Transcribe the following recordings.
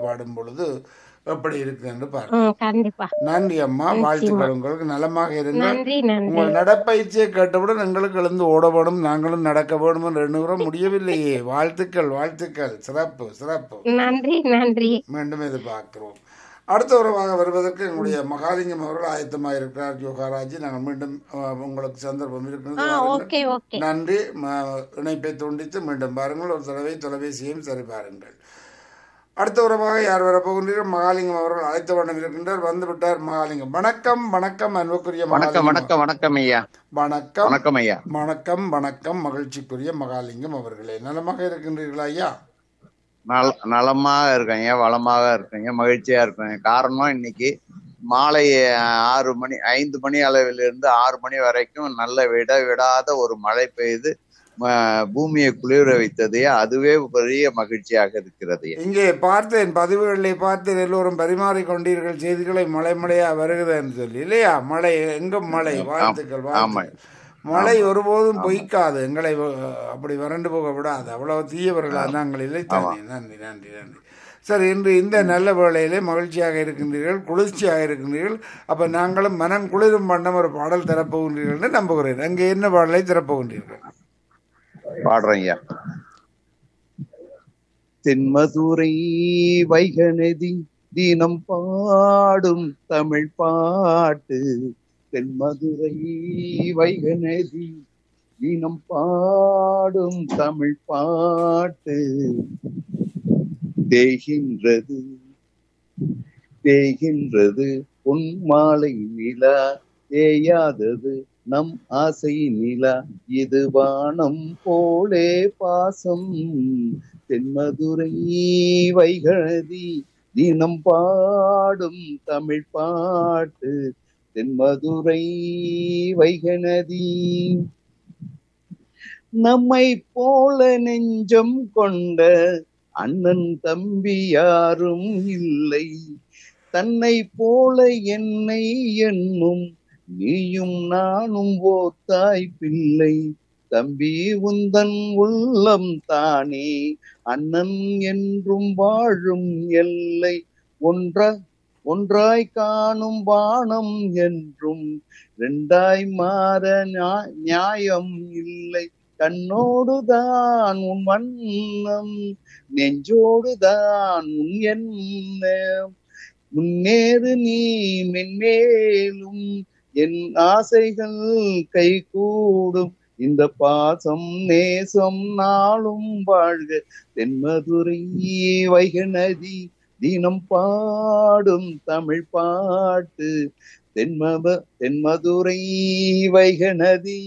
பாடும் பொழுது எப்படி இருக்கு என்று பாருங்க ம் கண்டிப்பா நன்றி அம்மா வாழ்த்துக்கள் உங்களுக்கு நலமாக இருங்கள் நன்றி நன்றி உங்கள் நடப்பயிற்சியை கேட்டவுடன் எங்களுக்கு எழுந்து ஓட வேணும் நாங்களும் நடக்க வேணும் என்று எண்ணுகிறோம் முடியவில்லையே வாழ்த்துக்கள் வாழ்த்துக்கள் சிறப்பு சிறப்பு நன்றி நன்றி மீண்டும் எதிர்பார்க்கிறோம் அடுத்த உறவாக வருவதற்கு எங்களுடைய மகாலிங்கம் அவர்கள் ஆயத்தமாக இருக்கிறார் யோகாராஜி நாங்கள் மீண்டும் அஹ், உங்களுக்கு சந்தர்ப்பம் ஆ இருக்கிறது வாருங்கள். ஓகே ஓகே நன்றி ம- இணைப்பை துண்டித்து மீண்டும் பாருங்கள் ஒரு தடவை தொலைபேசியையும் சரி பாருங்கள் அடுத்த உறவாக யார் வரப்போகின்றீர்கள் மகாலிங்கம் அவர்கள் அழைத்த வண்ணம் இருக்கின்றார் வந்து விட்டார் மகாலிங்கம் வணக்கம் வணக்கம் அன்புக்குரிய வணக்கம் மகாலிங்கம் வணக்கம் வணக்கம் ஐயா வணக்கம் வணக்கம் ஐயா வணக்கம் வணக்கம் மகிழ்ச்சிக்குரிய மகாலிங்கம் அவர்களே நலமாக இருக்கின்றீர்களா ஐயா நல நலமாக இருக்கேங்க வளமாக இருக்கேங்க மகிழ்ச்சியா இருக்கேங்க காரணம் இன்னைக்கு மாலை அஹ், ஆறு மணி ஐந்து மணி அளவிலிருந்து ஆறு மணி வரைக்கும் நல்ல விட விடாத ஒரு மழை பெய்து ம- பூமியை குளிர வைத்தது அதுவே பெரிய மகிழ்ச்சியாக இருக்கிறது இங்கே பார்த்தேன் பதிவுகளிலே பார்த்தேன் எல்லோரும் பரிமாறிக் கொண்டீர்கள் செய்திகளை மழை மழையா வருகிறதுன்னு சொல்லி இல்லையா மழை எங்கும் மழை வாழ்த்துக்கள் ஆமா. வாழ்த்துக்கள் மழை ஒருபோதும் பொய்க்காது எங்களை அஹ், அப்படி வறண்டு போக விடாது அவ்வளவு தீயவர்களா நாங்கள் இல்லை தானே நன்றி நன்றி நன்றி சரி இன்று இந்த நல்ல வேளையிலே மகிழ்ச்சியாக இருக்கின்றீர்கள் குளிர்ச்சியாக இருக்கின்றீர்கள் அப்ப நாங்களும் மனம் குளிரும் வண்ணம் ஒரு பாடல் தரப்போகின்றீர்கள் என்று நம்புகிறேன் அங்கே என்ன பாடலை தரப்போகின்றீர்கள் பாடுறேன் ஐயா தென்மதுரை வைகநதி தினம் பாடும் தமிழ் பாட்டு தென்மதுரை வைகநதி தினம் பாடும் தமிழ் பாட்டு தேகின்றது தேகின்றது பொன் மாலை நிலா தேயாதது நம் ஆசை நிலா இது வானம் போலே பாசம் தென்மதுரை வைகழதி தினம் பாடும் தமிழ் பாட்டு தென்மதுரை வைகநதி நம்மை போல நெஞ்சம் கொண்ட அண்ணன் தம்பி யாரும் இல்லை தன்னை போல என்னை எண்ணும் நீயும் நானும் ஓர் தாய் பிள்ளை தம்பி உந்தன் உள்ளம் தானே அண்ணன் என்றும் வாழும் எல்லை ஒன்ற ஒன்றாய் காணும் வானம் என்றும் ரெண்டாய் மாற நியா- நியாயம் இல்லை கண்ணோடுதான் உன் வண்ணம் நெஞ்சோடுதான் உன் எண்ணம் முன்னேறு நீ மென்மேலும் என் ஆசைகள் கைகூடும் இந்த பாசம் நேசம் நாளும் வாழ்க தென்மதுரை வைகநதி தினம் பாடும் தமிழ் பாட்டு தென்மத தென்மதுரை வைகநதி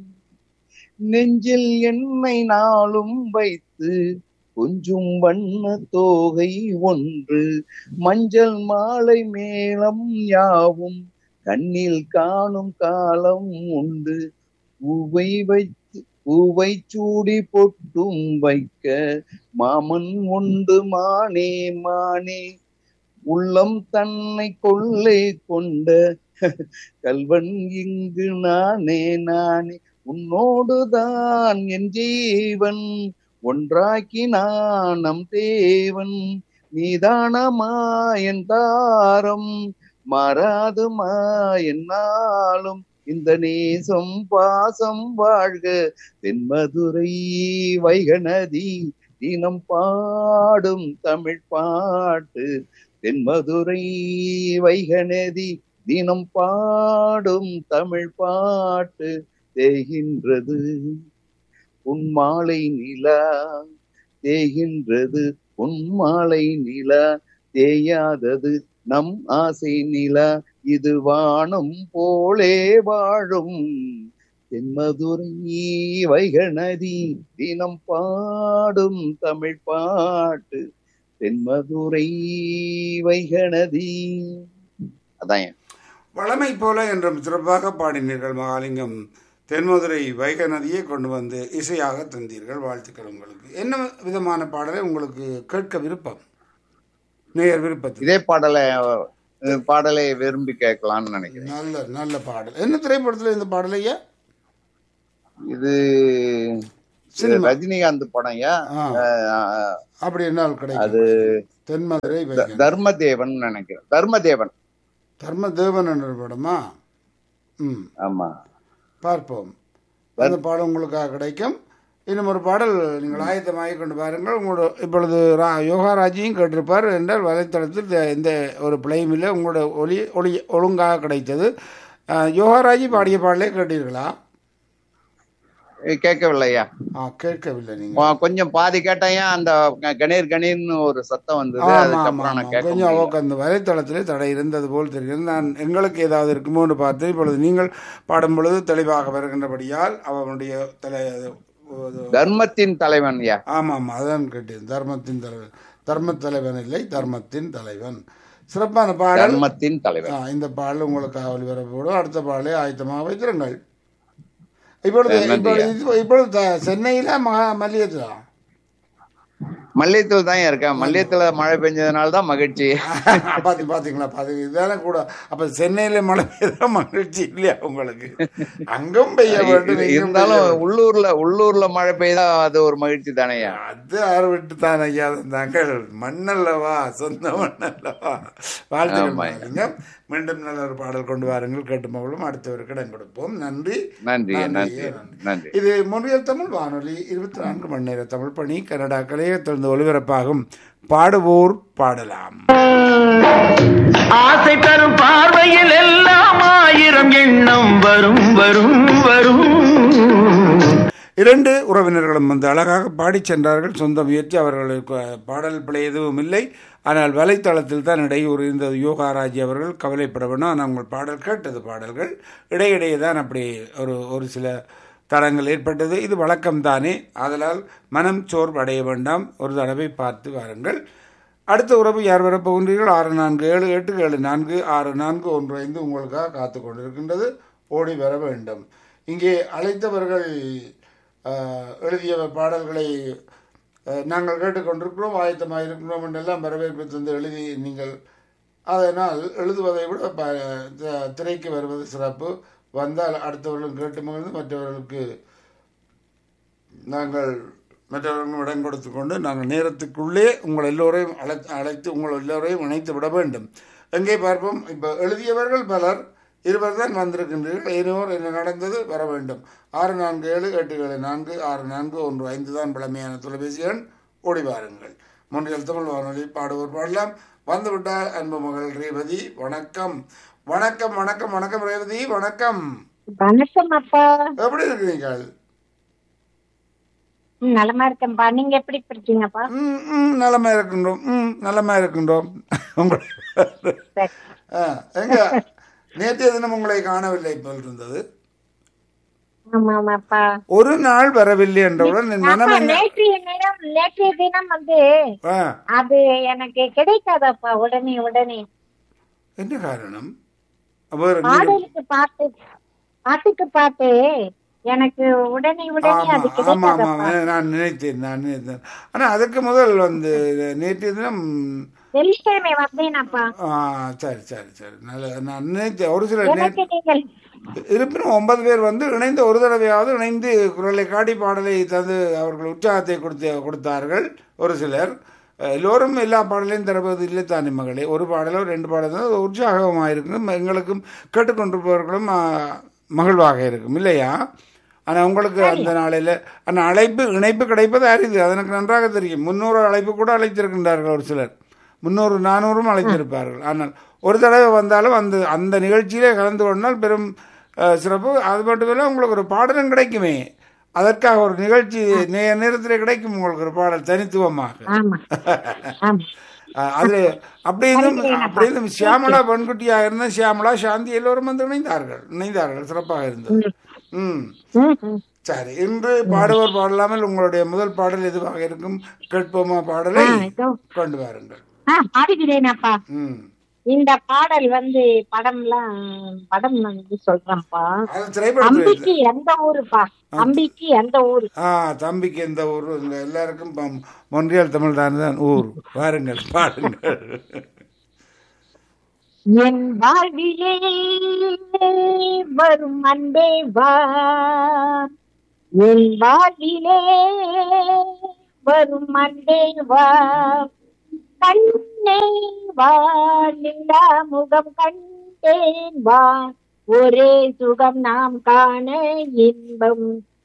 நெஞ்சில் என்னை நாளும் வைத்து கொஞ்சம் வண்ண தோகை ஒன்று மஞ்சள் மாலை மேளம் யாவும் கண்ணில் காணும் காலம் உண்டு பூவை வைத்து பூவை சூடி பொட்டும் வைக்க மாமன் உண்டு மானே மானே உள்ளம் தன்னை கொள்ளை கொண்ட கல்வன் இங்கு நானே நானே உன்னோடுதான் என் ஜீவன் ஒன்றாக்கி நான் நம் தேவன் நீதானமா என் தாரம் மாறாதுமா என்னாலும் இந்த நேசம் பாசம் வாழ்க தென்மதுரை வைகநதி தினம் பாடும் தமிழ் பாட்டு தென்மதுரை வைகநதி தினம் பாடும் தமிழ் பாட்டு தேகின்றது உன் மாலை நிலா தேகின்றது உன் மாலை நிலா தேயாதது நம் ஆசை நிலா இது வானம் போலே வாழும் தென்மதுரை வைகநதி தினம் பாடும் தமிழ் பாட்டு தென்மதுரை வைகநதி அதான் ஏன். வளமை போல என்றும் சிறப்பாக பாடினீர்கள் மகாலிங்கம் தென்மதுரை வைகை நதியை கொண்டு வந்து இசையாக தந்தீர்கள் வாழ்த்துக்கள் உங்களுக்கு என்ன விதமான பாடலை உங்களுக்கு கேட்க விருப்பம் நேயர் விருப்பத்தில் இதே பாடலை அஹ், பாடலை விரும்பி கேட்கலாம்னு நினைக்கிறேன் நல்ல நல்ல பாடல் என்ன திரைப்படத்தில் இந்த பாடலையா இது சினிமா ரஜினிகாந்த் படம் ஐயா ஆ, அஹ், அப்படி என்னால் கிடைக்கும் அது தென்மதுரை த- வைகை தர்மதேவன் நினைக்கிறேன் தர்மதேவன் தர்மதேவன் என்ற படமா ம் ஆமா பார்ப்போம் அந்த பாடல் உங்களுக்காக கிடைக்கும் இன்னும் ஒரு பாடல் நீங்கள் ஆயத்தமாகி கொண்டு பாருங்கள் உங்களோட இப்பொழுது ரா யோகாராஜியும் கேட்டிருப்பார் என்றால் வலைத்தளத்தில் இந்த- இந்த ஒரு பிழையும் இல்லை உங்களோட ஒளி ஒளி ஒழுங்காக கிடைத்தது அஹ், யோகாராஜி பாடிய பாடலே கேட்டீர்களா ஏய், கேட்கவில்லையா ஆ கேட்கவில்லை நீங்க கொ- கொஞ்சம் பாதி கேட்டேன் அந்த க- கணீர் கணீர்னு ஒரு சத்தம் வந்தது ஆமா, ஆமா, அதுக்கப்புறம் நான் ஆமா. கேட்க கொஞ்சம் முடியல. அவக்கு அந்த வலைத்தளத்திலே தடை இருந்தது போல் தெரிகிறது நான் எங்களுக்கு ஏதாவது இருக்குமோன்னு பார்த்து இப்பொழுது நீங்கள் பாடும் பொழுது தெளிவாக வருகின்றபடியால் அவனுடைய தலை அது- தர்மத்தின் தலைவன் ஐயா ஆமாம் ஆமாம் அதான் கேட்டேன் தர்மத்தின் தலைவன் தர்ம தலைவன் இல்லை தர்மத்தின் தலைவன் சிறப்பான பாடல் தர்மத்தின் தலைவன் ஆ, இந்த பாடல் உங்களுக்கு ஒளிபரப்போடும் அடுத்த பாடலை ஆயத்தமாக வைத்திருங்கள் இப்பொழுது நன்றி. இப்பொழுது இது- இப்பொழுது த- சென்னையில ம- மல்லிகத்தா மல்லியத்தில் தான் இருக்கேன் மல்லியத்துல மழை பெஞ்சதுனால தான் மகிழ்ச்சி பாத்தி பாத்தீங்களா பாத்து இதான கூட அப்ப சென்னையில மழை பெய்தா மகிழ்ச்சி இல்லையா உங்களுக்கு அங்கும் பெய்ய வேண்டும் இங்கும் இருந்தாலும் பெய்ய வேண்டும். உள்ளூர்ல உள்ளூர்ல மழை பெய்தா அது ஒரு மகிழ்ச்சி தானேயா அது ஆறு விட்டு தான் ஐயா தாங்கள் மண்ணல்லவா சொந்த மண்ணல்லவா வாழ்த்துக்கள் ஆமா. பாருங்க மீண்டும் நல்ல ஒரு பாடல் கொண்டு வாருங்கள் கேட்டு மகளும் அடுத்தவருக்கு இடம் கொடுப்போம் நன்றி நன்றி நன்றி, நன்றி நன்றி. நன்றி இது மொழியல் தமிழ் வானொலி இருபத்தி நான்கு மணி நேர தமிழ் பணி கனடா கலையத்திலிருந்து ஒலிபரப்பாகும் பாடுவோர் பாடலாம் ஆசை தரும் பார்வையில் எல்லாம் ஆயிரம் எண்ணம் வரும் வரும் வரும் இரண்டு உறவினர்களும் வந்து அழகாக பாடிச் சென்றார்கள் சொந்த முயற்சி அவர்களுக்கு பாடல் பிழை எதுவும் இல்லை ஆனால் வலைத்தளத்தில் தான் இடையூறு இருந்தது யோகாராஜி அவர்கள் கவலைப்பட வேணும் ஆனால் உங்கள் பாடல் கேட்டது பாடல்கள் இடையிடையே தான் அப்படி ஒரு ஒரு சில தடங்கள் ஏற்பட்டது இது வழக்கம்தானே ஆதலால் மனம் சோர்வடைய வேண்டாம் ஒரு தடவை பார்த்து வாருங்கள் அடுத்த உறவு யார் வரப்போகின்றீர்கள் ஆறு நான்கு ஏழு எட்டு ஏழு நான்கு ஆறு நான்கு ஒன்று ஐந்து உங்களுக்காக காத்து கொண்டிருக்கின்றது ஓடி வர வேண்டும் இங்கே அழைத்தவர்கள் ஆஹ், எழுதிய பாடல்களை ஆஹ், நாங்கள் கேட்டுக்கொண்டிருக்கிறோம் ஆயத்தமாக இருக்கிறோம் என்றெல்லாம் வரவேற்பு தந்து எழுதி நீங்கள் அதனால் எழுதுவதை விட ப- த- திரைக்கு வருவது சிறப்பு வந்தால் அடுத்தவர்களும் கேட்டு மகிழ்ந்து மற்றவர்களுக்கு நாங்கள் மற்றவர்களும் இடம் கொடுத்து கொண்டு நாங்கள் நேரத்துக்குள்ளே உங்கள் எல்லோரையும் அழை அழைத்து உங்கள் எல்லோரையும் இணைத்து விட வேண்டும் எங்கே பார்ப்போம் இப்போ எழுதியவர்கள் பலர் இருவர் தான் வந்திருக்கின்றீர்கள் இருவர் என்ன நடந்தது வர வேண்டும் ஆறு நான்கு ஏழு எட்டு ஏழு நான்கு ஆறு நான்கு ஒன்று ஐந்து தான் பழமையான தொலைபேசி எண் ஓடி வாருங்கள் முன்னில் தமிழ் வானொலி பாடுவோர் பாடலாம் வந்துவிட்டால் அன்பு மகள் ரேவதி வணக்கம் வணக்கம் வணக்கம் வணக்கம் ரேவதி வணக்கம் வணக்கம் அப்பா எப்படி இருக்கிறீர்கள் ம், நலமா இருக்கேன்ப்பா நீங்க எப்படி இருக்கீங்கப்பா ம், ம், நலமா இருக்கின்றோம் ம் நலமா இருக்கின்றோம் உங்களை சரி. ஆ, எங்க நேற்றைய தினம் உங்களை காணவில்லை போல் இருந்தது ஆமா ஆமாப்பா ஒரு நாள் வரவில்லை என்றவுடன் என் மனம் அப்பா, என்ன நேற்றைய நேரம் நேற்றைய தினம் வந்து ஆ, அது எனக்கு கிடைக்காதப்பா உடனே உடனே என்ன காரணம் வேறு நீங்க- பாடலுக்கு பாட்டு பாட்டுக்கு பாட்டு எனக்கு உடனே உடனே ஆமா அது ஆமா ஆமா கிடைக்காதப்பா நான் நினைத்தேன் நான் நினைத்தேன் ஆனா அதுக்கு முதல் வந்து நேற்றைய தினம் வெள்ளிக்கிழமை வந்தேனப்பா ஆ, சரி சரி சரி நல்ல நான் நினைத்தேன் ஒரு சில நே எனக்கு நீங்கள் இருப்பினும் ஒன்பது பேர் வந்து இணைந்து ஒரு தடவையாவது இணைந்து குரலை காடி பாடலை தந்து அவர்கள் உற்சாகத்தை கொடுத்து கொடுத்தார்கள் ஒரு சிலர் எல்லோரும் எல்லா பாடலையும் தருவது இல்லை தானே மகளே ஒரு பாடலோ ரெண்டு பாடலோ உற்சாகமாக இருக்கும் எங்களுக்கும் கேட்டுக்கொண்டிருப்பவர்களும் ஆ, மகிழ்வாக இருக்கும் இல்லையா ஆனால் உங்களுக்கு அந்த நாளையில் அந்த அழைப்பு இணைப்பு கிடைப்பது அரிது அது எனக்கு நன்றாக தெரியும் முன்னூறு அழைப்பு கூட அழைத்திருக்கின்றார்கள் ஒரு சிலர் முன்னூறு நானூறும் அழைத்திருப்பார்கள் ஆனால் ஒரு தடவை வந்தாலும் அந்த அந்த நிகழ்ச்சியிலே கலந்து கொண்டால் பெரும் அஹ், சிறப்பு அது மட்டுமில்லை உங்களுக்கு ஒரு பாடலும் கிடைக்குமே அதற்காக ஒரு நிகழ்ச்சி நே நேரத்தில் கிடைக்கும் உங்களுக்கு ஒரு பாடல் தனித்துவமாக ஆமா ஆமா அஹ், அது அப்படி இருந்தும் அப்படி இருந்தும் சியாமலா பெண்குட்டியாக இருந்த சியாமலா சாந்தி எல்லோரும் வந்து இணைந்தார்கள் இணைந்தார்கள் சிறப்பாக இருந்தது ம் ம், ம். சரி இன்று பாடுவோர் பாடலாமல் உங்களுடைய முதல் பாடல் எதுவாக இருக்கும் கேட்போமா பாடலை ஆ, இதோ. கொண்டு வாருங்கள் ஆ, பாடுகிறேனப்பா ம் இந்த பாடல் வந்து படம்லாம் படம் வந்து சொல்றேன்ப்பா அது திரைப்படத்தில் அம்பிக்கு எந்த ஊருப்பா அம்பிக்கு எந்த ஊரு ஆ தம்பிக்கு எந்த ஊர் இங்க எல்லாருக்கும் பம்- மொன்றியல் தமிழ் தான் தான் ஊர் வாருங்கள் பாருங்கள் என் வாழ்விலே வரும் அன்பே வா என் வாழ்விலே வரும் மண்டே வா கண்ணே வா நிலா முகம் கண்டேன் வா ஒரே சுகம் நாம் காண இன்பம்